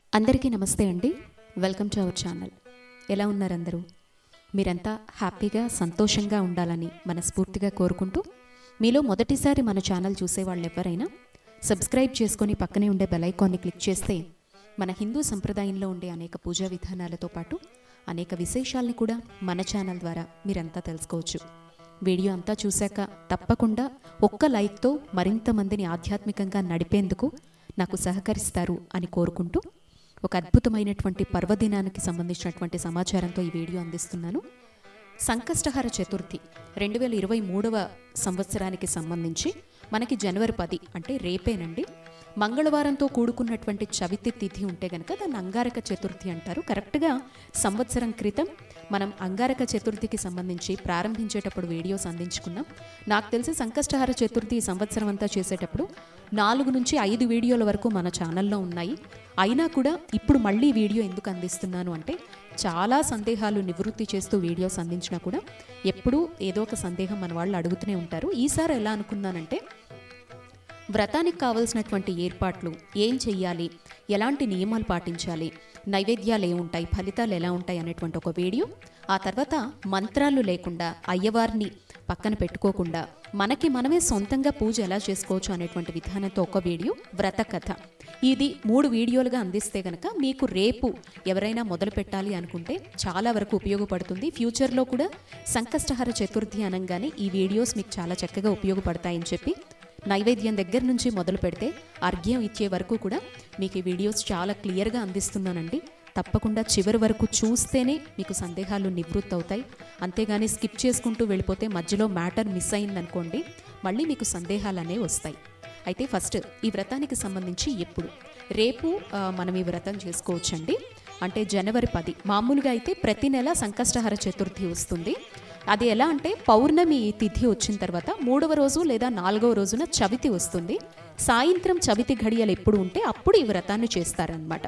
అందరికీ నమస్తే అండి వెల్కమ్ టు అవర్ ఛానల్ ఎలా ఉన్నారు అందరూ మీరంతా హ్యాపీగా సంతోషంగా ఉండాలని మనస్ఫూర్తిగా కోరుకుంటూ మీలో మొదటిసారి మన ఛానల్ చూసే వాళ్ళు ఎవరైనా సబ్స్క్రైబ్ చేసుకొని పక్కనే ఉండే బెల్ ఐకాన్ని క్లిక్ చేస్తే మన హిందూ సంప్రదాయంలో ఉండే అనేక పూజా విధానాలతో పాటు అనేక విశేషాల్ని కూడా మన ఛానల్ ద్వారా మీరంతా తెలుసుకోవచ్చు వీడియో అంతా చూశాక తప్పకుండా ఒక్క లైక్తో మరింత మందిని ఆధ్యాత్మికంగా నడిపేందుకు నాకు సహకరిస్తారు అని కోరుకుంటూ ఒక అద్భుతమైనటువంటి పర్వదినానికి సంబంధించినటువంటి సమాచారంతో ఈ వీడియో అందిస్తున్నాను సంకష్టహర చతుర్థి రెండు వేల ఇరవై మూడవ సంవత్సరానికి సంబంధించి మనకి జనవరి పది అంటే రేపేనండి మంగళవారంతో కూడుకున్నటువంటి చవితి తిథి ఉంటే గనక దాన్ని అంగారక చతుర్థి అంటారు కరెక్ట్గా సంవత్సరం క్రితం మనం అంగారక చతుర్థికి సంబంధించి ప్రారంభించేటప్పుడు వీడియోస్ అందించుకున్నాం నాకు తెలిసి సంకష్టహార చతుర్థి ఈ సంవత్సరం అంతా చేసేటప్పుడు నాలుగు నుంచి ఐదు వీడియోల వరకు మన ఛానల్లో ఉన్నాయి అయినా కూడా ఇప్పుడు మళ్ళీ వీడియో ఎందుకు అందిస్తున్నాను అంటే చాలా సందేహాలు నివృత్తి చేస్తూ వీడియోస్ అందించినా కూడా ఎప్పుడూ ఏదో ఒక సందేహం మన వాళ్ళు అడుగుతూనే ఉంటారు ఈసారి ఎలా అనుకున్నానంటే వ్రతానికి కావలసినటువంటి ఏర్పాట్లు ఏం చెయ్యాలి ఎలాంటి నియమాలు పాటించాలి నైవేద్యాలు ఏముంటాయి ఫలితాలు ఎలా ఉంటాయి అనేటువంటి ఒక వీడియో ఆ తర్వాత మంత్రాలు లేకుండా అయ్యవారిని పక్కన పెట్టుకోకుండా మనకి మనమే సొంతంగా పూజ ఎలా చేసుకోవచ్చు అనేటువంటి విధానంతో ఒక వీడియో వ్రత కథ ఇది మూడు వీడియోలుగా అందిస్తే గనక మీకు రేపు ఎవరైనా మొదలు పెట్టాలి అనుకుంటే చాలా వరకు ఉపయోగపడుతుంది ఫ్యూచర్లో కూడా సంకష్టహర చతుర్థి అనగానే ఈ వీడియోస్ మీకు చాలా చక్కగా ఉపయోగపడతాయని చెప్పి నైవేద్యం దగ్గర నుంచి మొదలు పెడితే అర్ఘ్యం ఇచ్చే వరకు కూడా మీకు ఈ వీడియోస్ చాలా క్లియర్గా అందిస్తున్నానండి తప్పకుండా చివరి వరకు చూస్తేనే మీకు సందేహాలు నివృత్తి అవుతాయి అంతేగాని స్కిప్ చేసుకుంటూ వెళ్ళిపోతే మధ్యలో మ్యాటర్ మిస్ అయిందనుకోండి మళ్ళీ మీకు సందేహాలు అనేవి వస్తాయి అయితే ఫస్ట్ ఈ వ్రతానికి సంబంధించి ఎప్పుడు రేపు ఆ, మనం ఈ వ్రతం చేసుకోవచ్చండి అంటే జనవరి పది మామూలుగా అయితే ప్రతి నెల సంకష్టహర చతుర్థి వస్తుంది అది ఎలా అంటే పౌర్ణమి తిథి వచ్చిన తర్వాత మూడవ రోజు లేదా నాలుగవ రోజున చవితి వస్తుంది సాయంత్రం చవితి ఘడియలు ఎప్పుడు ఉంటే అప్పుడు ఈ వ్రతాన్ని చేస్తారనమాట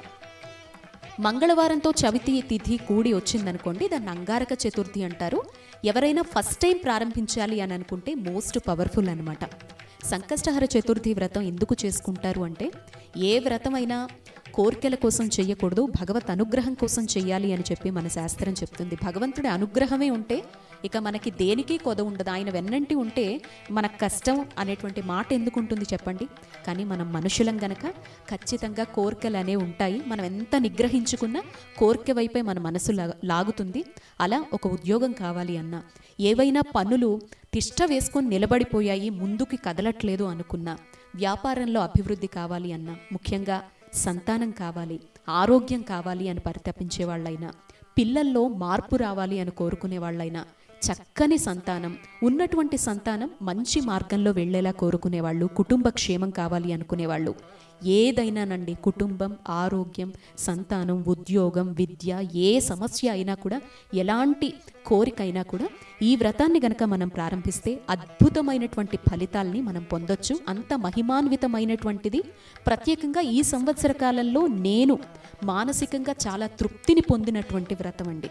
మంగళవారంతో చవితి తిథి కూడి వచ్చిందనుకోండి దాన్ని అంగారక చతుర్థి అంటారు ఎవరైనా ఫస్ట్ టైం ప్రారంభించాలి అని అనుకుంటే మోస్ట్ పవర్ఫుల్ అనమాట సంకష్టహర చతుర్థి వ్రతం ఎందుకు చేసుకుంటారు అంటే ఏ వ్రతమైనా కోరికల కోసం చెయ్యకూడదు భగవత్ అనుగ్రహం కోసం చెయ్యాలి అని చెప్పి మన శాస్త్రం చెప్తుంది భగవంతుడి అనుగ్రహమే ఉంటే ఇక మనకి దేనికి కొద ఉండదు ఆయన వెన్నంటి ఉంటే మన కష్టం అనేటువంటి మాట ఎందుకు ఉంటుంది చెప్పండి కానీ మనం మనుషులం గనక ఖచ్చితంగా కోరికలు అనేవి ఉంటాయి మనం ఎంత నిగ్రహించుకున్నా కోరిక వైపే మన మనసు లా- లాగుతుంది అలా ఒక ఉద్యోగం కావాలి అన్నా ఏవైనా పనులు తిష్ట వేసుకొని నిలబడిపోయాయి ముందుకి కదలట్లేదు అనుకున్నా వ్యాపారంలో అభివృద్ధి కావాలి అన్నా ముఖ్యంగా సంతానం కావాలి ఆరోగ్యం కావాలి అని పరితపించే వాళ్ళైనా పిల్లల్లో మార్పు రావాలి అని కోరుకునే వాళ్ళైనా చక్కని సంతానం ఉన్నటువంటి సంతానం మంచి మార్గంలో వెళ్ళేలా కోరుకునేవాళ్ళు కుటుంబ క్షేమం కావాలి అనుకునేవాళ్ళు ఏదైనానండి కుటుంబం ఆరోగ్యం సంతానం ఉద్యోగం విద్య ఏ సమస్య అయినా కూడా ఎలాంటి కోరిక అయినా కూడా ఈ వ్రతాన్ని గనక మనం ప్రారంభిస్తే అద్భుతమైనటువంటి ఫలితాల్ని మనం పొందొచ్చు అంత మహిమాన్వితమైనటువంటిది ప్రత్యేకంగా ఈ సంవత్సర కాలంలో నేను మానసికంగా చాలా తృప్తిని పొందినటువంటి వ్రతం అండి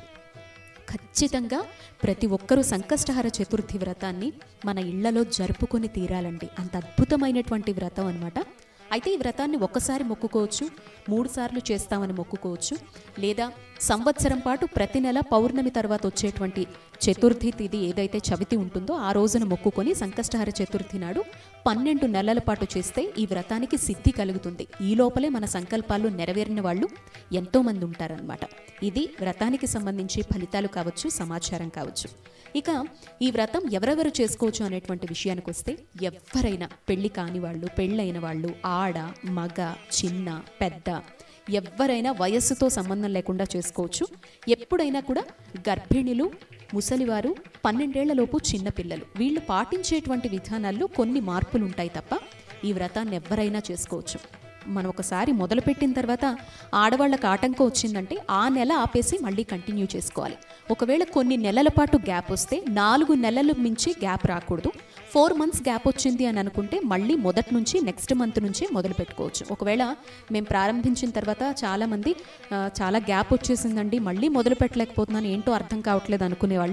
ఖచ్చితంగా ప్రతి ఒక్కరూ సంకష్టహర చతుర్థి వ్రతాన్ని మన ఇళ్లలో జరుపుకొని తీరాలండి అంత అద్భుతమైనటువంటి వ్రతం అనమాట అయితే ఈ వ్రతాన్ని ఒక్కసారి మొక్కుకోవచ్చు మూడు సార్లు చేస్తామని మొక్కుకోవచ్చు లేదా సంవత్సరం పాటు ప్రతి నెల పౌర్ణమి తర్వాత వచ్చేటువంటి చతుర్థి తిథి ఏదైతే చవితి ఉంటుందో ఆ రోజున మొక్కుకొని సంకష్టహర చతుర్థి నాడు పన్నెండు నెలల పాటు చేస్తే ఈ వ్రతానికి సిద్ధి కలుగుతుంది ఈ లోపలే మన సంకల్పాలు నెరవేరిన వాళ్ళు ఎంతోమంది ఉంటారనమాట ఇది వ్రతానికి సంబంధించి ఫలితాలు కావచ్చు సమాచారం కావచ్చు ఇక ఈ వ్రతం ఎవరెవరు చేసుకోవచ్చు అనేటువంటి విషయానికి వస్తే ఎవరైనా పెళ్లి కాని వాళ్ళు పెళ్ళైన వాళ్ళు ఆడ మగ చిన్న పెద్ద ఎవరైనా వయస్సుతో సంబంధం లేకుండా చేసుకోవచ్చు ఎప్పుడైనా కూడా గర్భిణులు ముసలివారు పన్నెండేళ్లలోపు చిన్నపిల్లలు వీళ్ళు పాటించేటువంటి విధానాల్లో కొన్ని మార్పులు ఉంటాయి తప్ప ఈ వ్రతాన్ని ఎవరైనా చేసుకోవచ్చు మనం ఒకసారి మొదలుపెట్టిన తర్వాత ఆడవాళ్ళకి ఆటంకం వచ్చిందంటే ఆ నెల ఆపేసి మళ్ళీ కంటిన్యూ చేసుకోవాలి ఒకవేళ కొన్ని నెలల పాటు గ్యాప్ వస్తే నాలుగు నెలలు మించి గ్యాప్ రాకూడదు ఫోర్ మంత్స్ గ్యాప్ వచ్చింది అని అనుకుంటే మళ్ళీ మొదటి నుంచి నెక్స్ట్ మంత్ నుంచే మొదలు పెట్టుకోవచ్చు ఒకవేళ మేము ప్రారంభించిన తర్వాత చాలామంది ఆ, చాలా గ్యాప్ వచ్చేసిందండి మళ్ళీ మొదలు పెట్టలేకపోతున్నాను ఏంటో అర్థం కావట్లేదు అనుకునేవాళ్ళు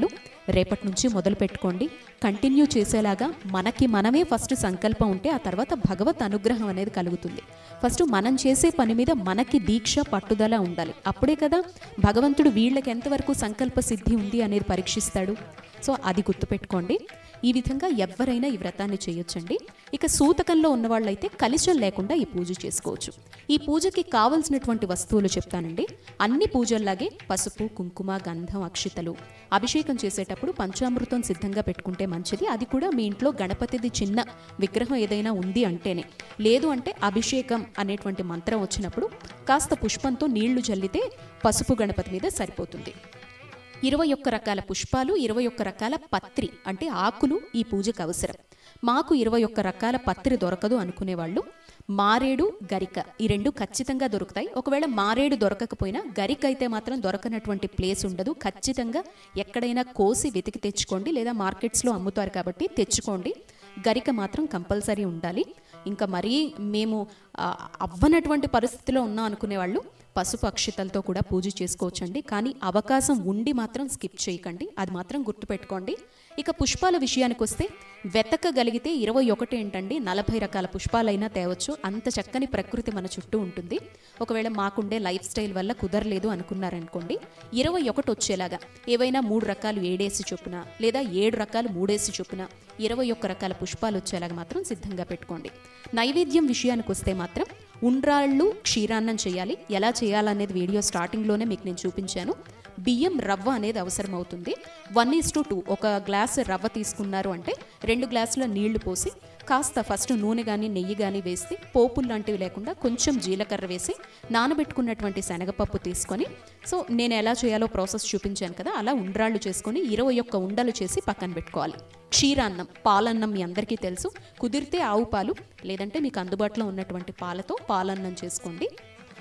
రేపటి నుంచి మొదలు పెట్టుకోండి కంటిన్యూ చేసేలాగా మనకి మనమే ఫస్ట్ సంకల్పం ఉంటే ఆ తర్వాత భగవత్ అనుగ్రహం అనేది కలుగుతుంది ఫస్ట్ మనం చేసే పని మీద మనకి దీక్ష పట్టుదల ఉండాలి అప్పుడే కదా భగవంతుడు వీళ్ళకి ఎంతవరకు సంకల్ప సిద్ధి ఉంది అనేది పరీక్షిస్తాడు సో అది గుర్తుపెట్టుకోండి ఈ విధంగా ఎవరైనా ఈ వ్రతాన్ని చేయొచ్చండి ఇక సూతకంలో ఉన్న వాళ్ళైతే కలిశం లేకుండా ఈ పూజ చేసుకోవచ్చు ఈ పూజకి కావలసినటువంటి వస్తువులు చెప్తానండి అన్ని పూజల్లాగే పసుపు కుంకుమ గంధం అక్షితలు అభిషేకం చేసేటప్పుడు పంచామృతం సిద్ధంగా పెట్టుకుంటే మంచిది అది కూడా మీ ఇంట్లో గణపతిది చిన్న విగ్రహం ఏదైనా ఉంది అంటేనే లేదు అంటే అభిషేకం అనేటువంటి మంత్రం వచ్చినప్పుడు కాస్త పుష్పంతో నీళ్లు జల్లితే పసుపు గణపతి మీద సరిపోతుంది ఇరవై ఒక్క రకాల పుష్పాలు ఇరవై ఒక్క రకాల పత్రి అంటే ఆకులు ఈ పూజకు అవసరం మాకు ఇరవై ఒక్క రకాల పత్రి దొరకదు అనుకునేవాళ్ళు మారేడు గరిక ఈ రెండు ఖచ్చితంగా దొరుకుతాయి ఒకవేళ మారేడు దొరకకపోయినా గరిక అయితే మాత్రం దొరకనటువంటి ప్లేస్ ఉండదు ఖచ్చితంగా ఎక్కడైనా కోసి వెతికి తెచ్చుకోండి లేదా మార్కెట్స్లో అమ్ముతారు కాబట్టి తెచ్చుకోండి గరిక మాత్రం కంపల్సరీ ఉండాలి ఇంకా మరీ మేము ఆ, అవ్వనటువంటి పరిస్థితిలో ఉన్నాం అనుకునేవాళ్ళు పసుపు అక్షితలతో కూడా పూజ చేసుకోవచ్చండి కానీ అవకాశం ఉండి మాత్రం స్కిప్ చేయకండి అది మాత్రం గుర్తుపెట్టుకోండి ఇక పుష్పాల విషయానికి వస్తే వెతకగలిగితే ఇరవై ఒకటి ఏంటండి నలభై రకాల పుష్పాలైనా తేవచ్చు అంత చక్కని ప్రకృతి మన చుట్టూ ఉంటుంది ఒకవేళ మాకుండే లైఫ్ స్టైల్ వల్ల కుదరలేదు అనుకున్నారనుకోండి ఇరవై ఒకటి వచ్చేలాగా ఏవైనా మూడు రకాలు ఏడేసి చొప్పున లేదా ఏడు రకాలు మూడేసి చొప్పున ఇరవై ఒక్క రకాల పుష్పాలు వచ్చేలాగా మాత్రం సిద్ధంగా పెట్టుకోండి నైవేద్యం విషయానికి వస్తే మాత్రం ఉండ్రాళ్ళు క్షీరాన్నం చేయాలి ఎలా చేయాలనేది వీడియో స్టార్టింగ్లోనే మీకు నేను చూపించాను బియ్యం రవ్వ అనేది అవసరం అవుతుంది వన్ ఈస్ టు టూ ఒక గ్లాస్ రవ్వ తీసుకున్నారు అంటే రెండు గ్లాసుల నీళ్లు పోసి కాస్త ఫస్ట్ నూనె కానీ నెయ్యి కానీ వేసి పోపులు లాంటివి లేకుండా కొంచెం జీలకర్ర వేసి నానబెట్టుకున్నటువంటి శనగపప్పు తీసుకొని సో నేను ఎలా చేయాలో ప్రాసెస్ చూపించాను కదా అలా ఉండ్రాళ్ళు చేసుకొని ఇరవై ఒక్క ఉండలు చేసి పక్కన పెట్టుకోవాలి క్షీరాన్నం పాలన్నం మీ అందరికీ తెలుసు కుదిరితే ఆవు పాలు లేదంటే మీకు అందుబాటులో ఉన్నటువంటి పాలతో పాలన్నం చేసుకోండి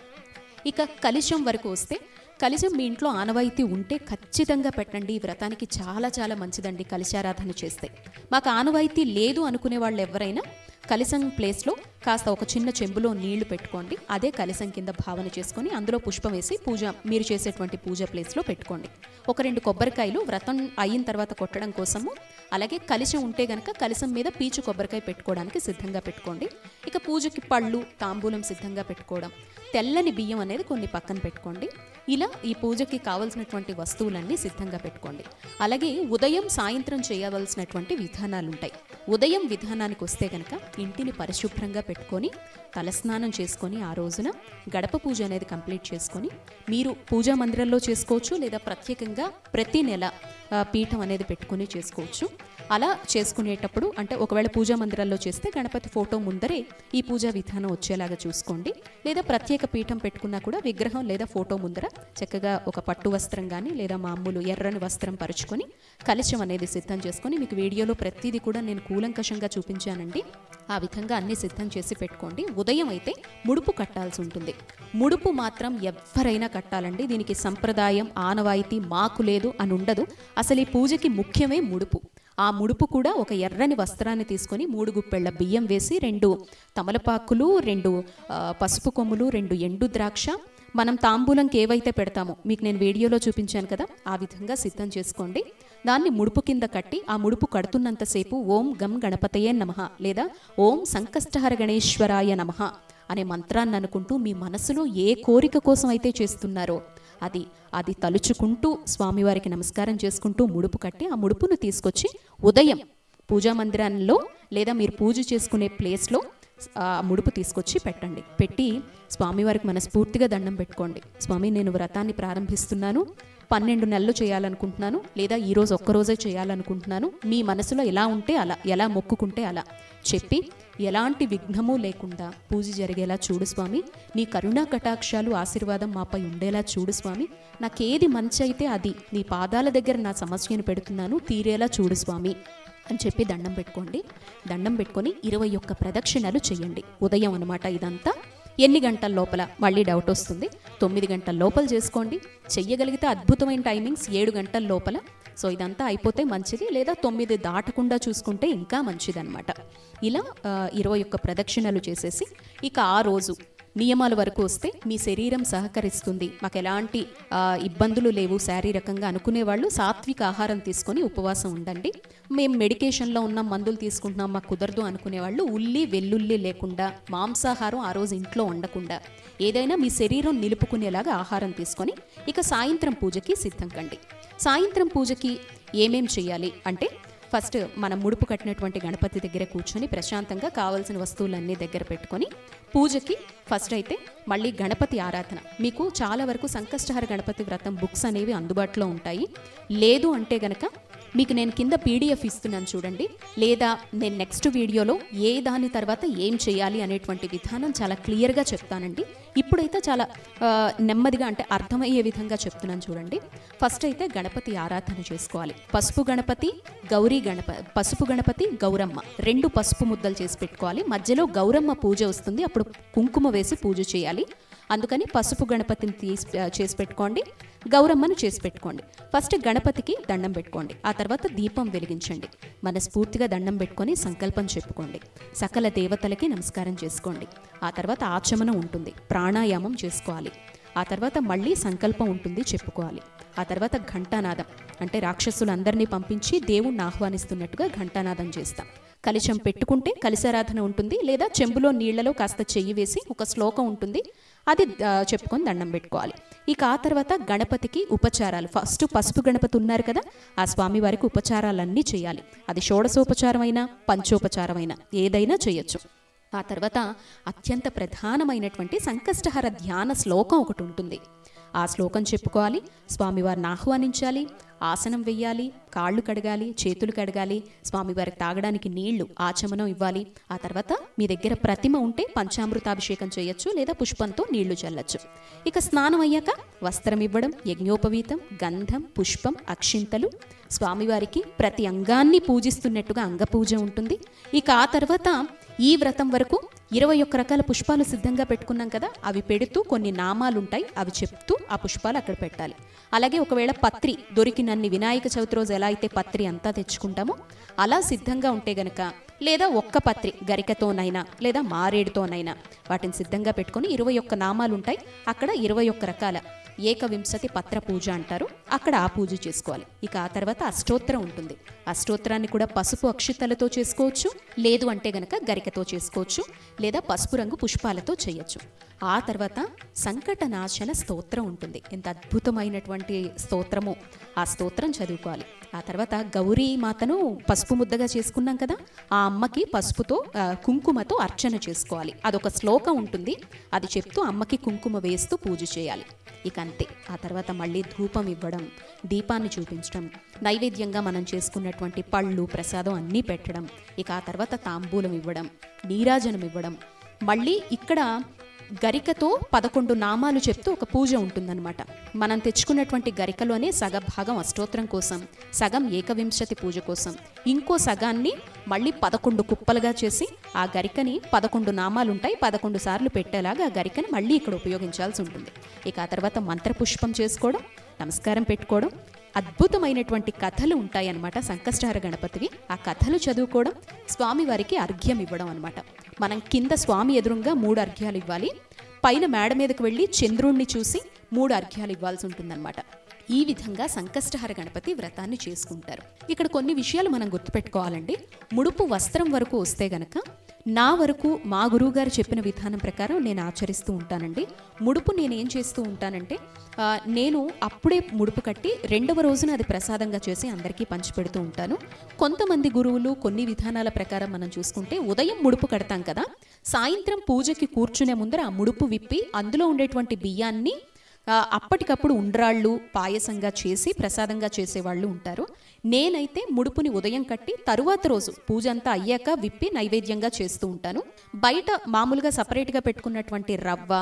ఇక కలిశం వరకు వస్తే కలిశం మీ ఇంట్లో ఆనవాయితీ ఉంటే ఖచ్చితంగా పెట్టండి ఈ వ్రతానికి చాలా చాలా మంచిదండి కలిశారాధన చేస్తే మాకు ఆనవాయితీ లేదు అనుకునే వాళ్ళు ఎవరైనా కలిసం ప్లేస్లో కాస్త ఒక చిన్న చెంబులో నీళ్లు పెట్టుకోండి అదే కలిసం కింద భావన చేసుకొని అందులో పుష్పం వేసి పూజ మీరు చేసేటువంటి పూజ ప్లేస్లో పెట్టుకోండి ఒక రెండు కొబ్బరికాయలు వ్రతం అయిన తర్వాత కొట్టడం కోసము అలాగే కలిసం ఉంటే గనక కలిసం మీద పీచు కొబ్బరికాయ పెట్టుకోవడానికి సిద్ధంగా పెట్టుకోండి ఇక పూజకి పళ్ళు తాంబూలం సిద్ధంగా పెట్టుకోవడం తెల్లని బియ్యం అనేది కొన్ని పక్కన పెట్టుకోండి ఇలా ఈ పూజకి కావలసినటువంటి వస్తువులన్నీ సిద్ధంగా పెట్టుకోండి అలాగే ఉదయం సాయంత్రం చేయవలసినటువంటి విధానాలు ఉంటాయి ఉదయం విధానానికి వస్తే కనుక ఇంటిని పరిశుభ్రంగా పెట్టుకొని తలస్నానం చేసుకొని ఆ రోజున గడప పూజ అనేది కంప్లీట్ చేసుకొని మీరు పూజా మందిరంలో చేసుకోవచ్చు లేదా ప్రత్యేకంగా ప్రతి నెల ఆ, పీఠం అనేది పెట్టుకొని చేసుకోవచ్చు అలా చేసుకునేటప్పుడు అంటే ఒకవేళ పూజా మందిరాల్లో చేస్తే గణపతి ఫోటో ముందరే ఈ పూజా విధానం వచ్చేలాగా చూసుకోండి లేదా ప్రత్యేక పీఠం పెట్టుకున్నా కూడా విగ్రహం లేదా ఫోటో ముందర చక్కగా ఒక పట్టు వస్త్రం కానీ లేదా మామూలు ఎర్రని వస్త్రం పరుచుకొని కలశం అనేది సిద్ధం చేసుకొని మీకు వీడియోలో ప్రతిదీ కూడా నేను కూలంకషంగా చూపించానండి ఆ విధంగా అన్ని సిద్ధం చేసి పెట్టుకోండి ఉదయం అయితే ముడుపు కట్టాల్సి ఉంటుంది ముడుపు మాత్రం ఎవరైనా కట్టాలండి దీనికి సంప్రదాయం ఆనవాయితీ మాకు లేదు అని ఉండదు అసలు ఈ పూజకి ముఖ్యమే ముడుపు ఆ ముడుపు కూడా ఒక ఎర్రని వస్త్రాన్ని తీసుకొని మూడు గుప్పెళ్ళ బియ్యం వేసి రెండు తమలపాకులు రెండు ఆ, పసుపు కొమ్ములు రెండు ఎండు ద్రాక్ష మనం తాంబూలంకి ఏవైతే పెడతామో మీకు నేను వీడియోలో చూపించాను కదా ఆ విధంగా సిద్ధం చేసుకోండి దాన్ని ముడుపు కింద కట్టి ఆ ముడుపు కడుతున్నంతసేపు ఓం గం గణపతయే నమః లేదా ఓం సంకష్టహర గణేశ్వరాయ నమః అనే మంత్రాన్ని అనుకుంటూ మీ మనసులో ఏ కోరిక కోసం అయితే చేస్తున్నారో అది అది తలుచుకుంటూ స్వామివారికి నమస్కారం చేసుకుంటూ ముడుపు కట్టి ఆ ముడుపును తీసుకొచ్చి ఉదయం పూజా మందిరంలో లేదా మీరు పూజ చేసుకునే ప్లేస్లో ఆ ముడుపు తీసుకొచ్చి పెట్టండి పెట్టి స్వామివారికి మనస్ఫూర్తిగా దండం పెట్టుకోండి స్వామి నేను వ్రతాన్ని ప్రారంభిస్తున్నాను పన్నెండు నెలలు చేయాలనుకుంటున్నాను లేదా ఈరోజు ఒక్కరోజే చేయాలనుకుంటున్నాను మీ మనసులో ఎలా ఉంటే అలా ఎలా మొక్కుకుంటే అలా చెప్పి ఎలాంటి విఘ్నము లేకుండా పూజ జరిగేలా చూడు స్వామి నీ కరుణా కటాక్షాలు ఆశీర్వాదం మాపై ఉండేలా చూడు స్వామి నాకేది మంచి అయితే అది నీ పాదాల దగ్గర నా సమస్యను పెడుతున్నాను తీరేలా చూడు స్వామి అని చెప్పి దండం పెట్టుకోండి దండం పెట్టుకొని ఇరవై ఒక్క ప్రదక్షిణలు చేయండి ఉదయం అనమాట ఇదంతా ఎన్ని గంటల లోపల మళ్ళీ డౌట్ వస్తుంది తొమ్మిది గంటల లోపల చేసుకోండి చెయ్యగలిగితే అద్భుతమైన టైమింగ్స్ ఏడు గంటల లోపల సో ఇదంతా అయిపోతే మంచిది లేదా తొమ్మిది దాటకుండా చూసుకుంటే ఇంకా మంచిదన్నమాట ఇలా ఆ, ఇరవై ఒక్క ప్రదక్షిణలు చేసేసి ఇక ఆ రోజు నియమాల వరకు వస్తే మీ శరీరం సహకరిస్తుంది మాకు ఎలాంటి ఆ, ఇబ్బందులు లేవు శారీరకంగా అనుకునే వాళ్ళు సాత్విక ఆహారం తీసుకొని ఉపవాసం ఉండండి మేము మెడికేషన్లో ఉన్న మందులు తీసుకుంటున్నాం మాకు కుదరదు అనుకునే వాళ్ళు ఉల్లి వెల్లుల్లి లేకుండా మాంసాహారం ఆ రోజు ఇంట్లో ఉండకుండా ఏదైనా మీ శరీరం నిలుపుకునేలాగా ఆహారం తీసుకొని ఇక సాయంత్రం పూజకి సిద్ధం కండి సాయంత్రం పూజకి ఏమేం చేయాలి అంటే ఫస్ట్ మనం ముడుపు కట్టినటువంటి గణపతి దగ్గర కూర్చొని ప్రశాంతంగా కావాల్సిన వస్తువులన్నీ దగ్గర పెట్టుకొని పూజకి ఫస్ట్ అయితే మళ్ళీ గణపతి ఆరాధన మీకు చాలా వరకు సంకష్టహర గణపతి వ్రతం బుక్స్ అనేవి అందుబాటులో ఉంటాయి లేదు అంటే గనక మీకు నేను కింద పీడిఎఫ్ ఇస్తున్నాను చూడండి లేదా నేను నెక్స్ట్ వీడియోలో ఏ దాని తర్వాత ఏం చేయాలి అనేటువంటి విధానం చాలా క్లియర్గా చెప్తానండి ఇప్పుడైతే చాలా ఆ, నెమ్మదిగా అంటే అర్థమయ్యే విధంగా చెప్తున్నాను చూడండి ఫస్ట్ అయితే గణపతి ఆరాధన చేసుకోవాలి పసుపు గణపతి గౌరీ గణప పసుపు గణపతి గౌరమ్మ రెండు పసుపు ముద్దలు చేసి పెట్టుకోవాలి మధ్యలో గౌరమ్మ పూజ వస్తుంది అప్పుడు కుంకుమ వేసి పూజ చేయాలి అందుకని పసుపు గణపతిని తీసి చేసి పెట్టుకోండి గౌరమ్మను చేసి పెట్టుకోండి ఫస్ట్ గణపతికి దండం పెట్టుకోండి ఆ తర్వాత దీపం వెలిగించండి మనస్ఫూర్తిగా దండం పెట్టుకొని సంకల్పం చెప్పుకోండి సకల దేవతలకి నమస్కారం చేసుకోండి ఆ తర్వాత ఆచమనం ఉంటుంది ప్రాణాయామం చేసుకోవాలి ఆ తర్వాత మళ్ళీ సంకల్పం ఉంటుంది చెప్పుకోవాలి ఆ తర్వాత ఘంటానాదం అంటే రాక్షసులందరినీ పంపించి దేవుణ్ణి ఆహ్వానిస్తున్నట్టుగా ఘంటానాదం చేస్తాం కలిశం పెట్టుకుంటే కలిశారాధన ఉంటుంది లేదా చెంబులో నీళ్లలో కాస్త చెయ్యి వేసి ఒక శ్లోకం ఉంటుంది అది ఆ, చెప్పుకొని దండం పెట్టుకోవాలి ఇక ఆ తర్వాత గణపతికి ఉపచారాలు ఫస్ట్ పసుపు గణపతి ఉన్నారు కదా ఆ స్వామి వారికి ఉపచారాలన్నీ చేయాలి అది షోడసోపచారమైనా పంచోపచారమైనా ఏదైనా చేయొచ్చు ఆ తర్వాత అత్యంత ప్రధానమైనటువంటి సంకష్టహర ధ్యాన శ్లోకం ఒకటి ఉంటుంది ఆ శ్లోకం చెప్పుకోవాలి స్వామివారిని ఆహ్వానించాలి ఆసనం వెయ్యాలి కాళ్ళు కడగాలి చేతులు కడగాలి స్వామివారికి తాగడానికి నీళ్లు ఆచమనం ఇవ్వాలి ఆ తర్వాత మీ దగ్గర ప్రతిమ ఉంటే పంచామృతాభిషేకం చేయొచ్చు లేదా పుష్పంతో నీళ్లు చల్లచ్చు ఇక స్నానం అయ్యాక వస్త్రం ఇవ్వడం యజ్ఞోపవీతం గంధం పుష్పం అక్షింతలు స్వామివారికి ప్రతి అంగాన్ని పూజిస్తున్నట్టుగా అంగపూజ ఉంటుంది ఇక ఆ తర్వాత ఈ వ్రతం వరకు ఇరవై ఒక్క రకాల పుష్పాలు సిద్ధంగా పెట్టుకున్నాం కదా అవి పెడుతూ కొన్ని నామాలు ఉంటాయి అవి చెప్తూ ఆ పుష్పాలు అక్కడ పెట్టాలి అలాగే ఒకవేళ పత్రి దొరికినన్ని వినాయక చవితి రోజు ఎలా అయితే పత్రి అంతా తెచ్చుకుంటామో అలా సిద్ధంగా ఉంటే గనక లేదా ఒక్క పత్రి గరికతోనైనా లేదా మారేడుతోనైనా వాటిని సిద్ధంగా పెట్టుకొని ఇరవై ఒక్క నామాలు ఉంటాయి అక్కడ ఇరవై ఒక్క రకాల ఏకవింశతి పత్ర పూజ అంటారు అక్కడ ఆ పూజ చేసుకోవాలి ఇక ఆ తర్వాత అష్టోత్తరం ఉంటుంది అష్టోత్తరాన్ని కూడా పసుపు అక్షితలతో చేసుకోవచ్చు లేదు అంటే గనక గరికతో చేసుకోవచ్చు లేదా పసుపు రంగు పుష్పాలతో చేయొచ్చు ఆ తర్వాత సంకటనాశన స్తోత్రం ఉంటుంది ఎంత అద్భుతమైనటువంటి స్తోత్రమో ఆ స్తోత్రం చదువుకోవాలి ఆ తర్వాత గౌరీ మాతను పసుపు ముద్దగా చేసుకున్నాం కదా ఆ అమ్మకి పసుపుతో ఆ, కుంకుమతో అర్చన చేసుకోవాలి అదొక శ్లోకం ఉంటుంది అది చెప్తూ అమ్మకి కుంకుమ వేస్తూ పూజ చేయాలి ఇక అంతే ఆ తర్వాత మళ్ళీ ధూపం ఇవ్వడం దీపాన్ని చూపించడం నైవేద్యంగా మనం చేసుకున్నటువంటి పళ్ళు ప్రసాదం అన్నీ పెట్టడం ఇక ఆ తర్వాత తాంబూలం ఇవ్వడం నీరాజనం ఇవ్వడం మళ్ళీ ఇక్కడ గరికతో పదకొండు నామాలు చెప్తూ ఒక పూజ ఉంటుందన్నమాట మనం తెచ్చుకున్నటువంటి గరికలోనే సగ భాగం అష్టోత్తరం కోసం సగం ఏకవింశతి పూజ కోసం ఇంకో సగాన్ని మళ్ళీ పదకొండు కుప్పలుగా చేసి ఆ గరికని పదకొండు నామాలు ఉంటాయి పదకొండు సార్లు పెట్టేలాగా ఆ గరికని మళ్ళీ ఇక్కడ ఉపయోగించాల్సి ఉంటుంది ఇక ఆ తర్వాత మంత్రపుష్పం చేసుకోవడం నమస్కారం పెట్టుకోవడం అద్భుతమైనటువంటి కథలు ఉంటాయి అన్నమాట సంకష్టహార గణపతివి ఆ కథలు చదువుకోవడం స్వామివారికి అర్ఘ్యం ఇవ్వడం అన్నమాట మనం కింద స్వామి ఎదురుగా మూడు అర్ఘ్యాలు ఇవ్వాలి పైన మేడ మీదకి వెళ్ళి చంద్రుణ్ణి చూసి మూడు అర్ఘ్యాలు ఇవ్వాల్సి ఉంటుందన్నమాట ఈ విధంగా సంకష్టహర గణపతి వ్రతాన్ని చేసుకుంటారు ఇక్కడ కొన్ని విషయాలు మనం గుర్తుపెట్టుకోవాలండి ముడుపు వస్త్రం వరకు వస్తే గనక నా వరకు మా గురువుగారు చెప్పిన విధానం ప్రకారం నేను ఆచరిస్తూ ఉంటానండి ముడుపు నేను ఏం చేస్తూ ఉంటానంటే ఆ, నేను అప్పుడే ముడుపు కట్టి రెండవ రోజున అది ప్రసాదంగా చేసి అందరికీ పంచిపెడుతూ ఉంటాను కొంతమంది గురువులు కొన్ని విధానాల ప్రకారం మనం చూసుకుంటే ఉదయం ముడుపు కడతాం కదా సాయంత్రం పూజకి కూర్చునే ముందర ఆ ముడుపు విప్పి అందులో ఉండేటువంటి బియ్యాన్ని ఆ, అప్పటికప్పుడు ఉండ్రాళ్ళు పాయసంగా చేసి ప్రసాదంగా చేసేవాళ్ళు ఉంటారు నేనైతే ముడుపుని ఉదయం కట్టి తరువాత రోజు పూజ అంతా అయ్యాక విప్పి నైవేద్యంగా చేస్తూ ఉంటాను బయట మామూలుగా సపరేట్గా పెట్టుకున్నటువంటి రవ్వ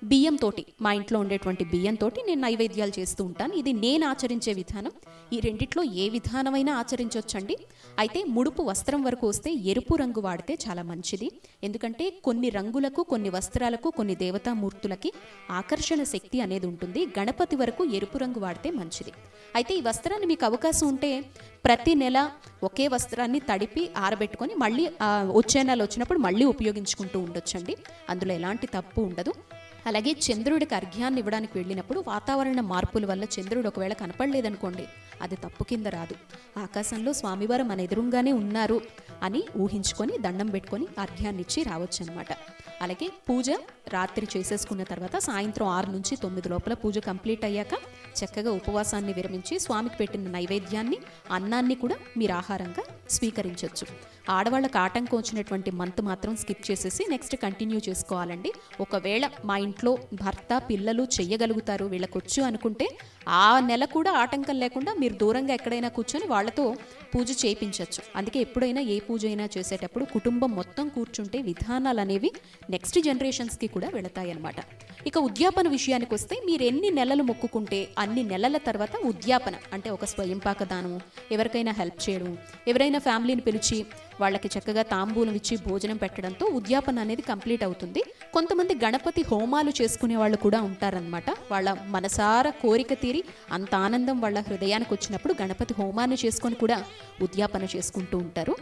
బియ్యంతో మా ఇంట్లో ఉండేటువంటి బియ్యంతో నేను నైవేద్యాలు చేస్తూ ఉంటాను ఇది నేను ఆచరించే విధానం ఈ రెండిట్లో ఏ విధానమైనా ఆచరించవచ్చండి అయితే ముడుపు వస్త్రం వరకు వస్తే ఎరుపు రంగు వాడితే చాలా మంచిది ఎందుకంటే కొన్ని రంగులకు కొన్ని వస్త్రాలకు కొన్ని దేవతామూర్తులకి ఆకర్షణ శక్తి అనేది ఉంటుంది గణపతి వరకు ఎరుపు రంగు వాడితే మంచిది అయితే ఈ వస్త్రాన్ని మీకు అవకాశం ఉంటే ప్రతి నెల ఒకే వస్త్రాన్ని తడిపి ఆరబెట్టుకొని మళ్ళీ ఆ, వచ్చే నెల వచ్చినప్పుడు మళ్ళీ ఉపయోగించుకుంటూ ఉండొచ్చండి అందులో ఎలాంటి తప్పు ఉండదు అలాగే చంద్రుడికి అర్ఘ్యాన్ని ఇవ్వడానికి వెళ్ళినప్పుడు వాతావరణ మార్పుల వల్ల చంద్రుడు ఒకవేళ కనపడలేదనుకోండి అది తప్పు కింద రాదు ఆకాశంలో స్వామివారు మన ఎదురుగానే ఉన్నారు అని ఊహించుకొని దండం పెట్టుకొని అర్ఘ్యాన్ని ఇచ్చి రావచ్చు అనమాట అలాగే పూజ రాత్రి చేసేసుకున్న తర్వాత సాయంత్రం ఆరు నుంచి తొమ్మిది లోపల పూజ కంప్లీట్ అయ్యాక చక్కగా ఉపవాసాన్ని విరమించి స్వామికి పెట్టిన నైవేద్యాన్ని అన్నాన్ని కూడా మీరు ఆహారంగా స్వీకరించవచ్చు ఆడవాళ్ళకి ఆటంకం వచ్చినటువంటి మంత్ మాత్రం స్కిప్ చేసేసి నెక్స్ట్ కంటిన్యూ చేసుకోవాలండి ఒకవేళ మా ఇంట్లో భర్త పిల్లలు చెయ్యగలుగుతారు వీళ్ళకొచ్చు అనుకుంటే ఆ నెల కూడా ఆటంకం లేకుండా మీరు దూరంగా ఎక్కడైనా కూర్చొని వాళ్ళతో పూజ చేయించవచ్చు అందుకే ఎప్పుడైనా ఏ పూజ అయినా చేసేటప్పుడు కుటుంబం మొత్తం కూర్చుంటే విధానాలు అనేవి నెక్స్ట్ జనరేషన్స్కి కూడా వెళతాయి అన్నమాట ఇక ఉద్యాపన విషయానికి వస్తే మీరు ఎన్ని నెలలు మొక్కుకుంటే అన్ని నెలల తర్వాత ఉద్యాపన అంటే ఒక స్వయంపాక దానం ఎవరికైనా హెల్ప్ చేయడం ఎవరైనా ఫ్యామిలీని పిలిచి వాళ్ళకి చక్కగా తాంబూలం ఇచ్చి భోజనం పెట్టడంతో ఉద్యాపన అనేది కంప్లీట్ అవుతుంది కొంతమంది గణపతి హోమాలు చేసుకునే వాళ్ళు కూడా ఉంటారనమాట వాళ్ళ మనసార కోరిక తీరి అంత ఆనందం వాళ్ళ హృదయానికి వచ్చినప్పుడు గణపతి హోమాన్ని చేసుకొని కూడా ఉద్యాపన చేసుకుంటూ ఉంటారు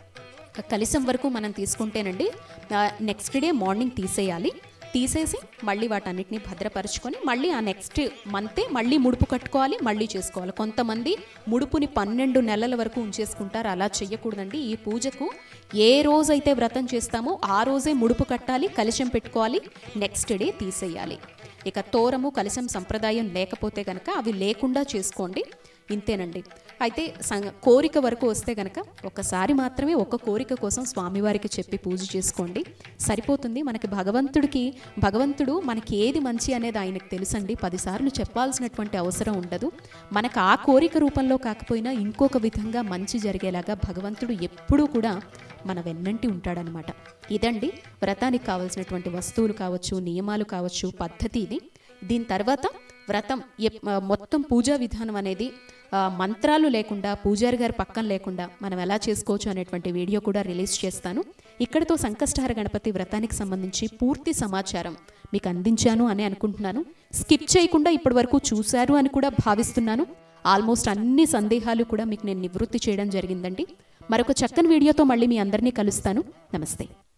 ఇక కలిసం వరకు మనం తీసుకుంటేనండి నెక్స్ట్ డే మార్నింగ్ తీసేయాలి తీసేసి మళ్ళీ వాటన్నిటిని భద్రపరుచుకొని మళ్ళీ ఆ నెక్స్ట్ మంతే మళ్ళీ ముడుపు కట్టుకోవాలి మళ్ళీ చేసుకోవాలి కొంతమంది ముడుపుని పన్నెండు నెలల వరకు ఉంచేసుకుంటారు అలా చెయ్యకూడదండి ఈ పూజకు ఏ రోజైతే వ్రతం చేస్తామో ఆ రోజే ముడుపు కట్టాలి కలశం పెట్టుకోవాలి నెక్స్ట్ డే తీసేయాలి ఇక తోరము కలశం సంప్రదాయం లేకపోతే కనుక అవి లేకుండా చేసుకోండి ఇంతేనండి అయితే సం- కోరిక వరకు వస్తే గనక ఒకసారి మాత్రమే ఒక కోరిక కోసం స్వామివారికి చెప్పి పూజ చేసుకోండి సరిపోతుంది మనకి భగవంతుడికి భగవంతుడు మనకి ఏది మంచి అనేది ఆయనకు తెలుసండి పదిసార్లు చెప్పాల్సినటువంటి అవసరం ఉండదు మనకు ఆ కోరిక రూపంలో కాకపోయినా ఇంకొక విధంగా మంచి జరిగేలాగా భగవంతుడు ఎప్పుడూ కూడా మన వెన్నంటి ఉంటాడనమాట ఇదండి వ్రతానికి కావాల్సినటువంటి వస్తువులు కావచ్చు నియమాలు కావచ్చు పద్ధతి ఇది దీని తర్వాత వ్రతం ఎప్- ఆ, మొత్తం పూజా విధానం అనేది ఆ, మంత్రాలు లేకుండా పూజారి గారి పక్కన లేకుండా మనం ఎలా చేసుకోవచ్చు అనేటువంటి వీడియో కూడా రిలీజ్ చేస్తాను ఇక్కడితో సంకష్టహర గణపతి వ్రతానికి సంబంధించి పూర్తి సమాచారం మీకు అందించాను అని అనుకుంటున్నాను స్కిప్ చేయకుండా ఇప్పటి వరకు చూశారు అని కూడా భావిస్తున్నాను ఆల్మోస్ట్ అన్ని సందేహాలు కూడా మీకు నేను నివృత్తి చేయడం జరిగిందండి మరొక చక్కని వీడియోతో మళ్ళీ మీ అందరినీ కలుస్తాను నమస్తే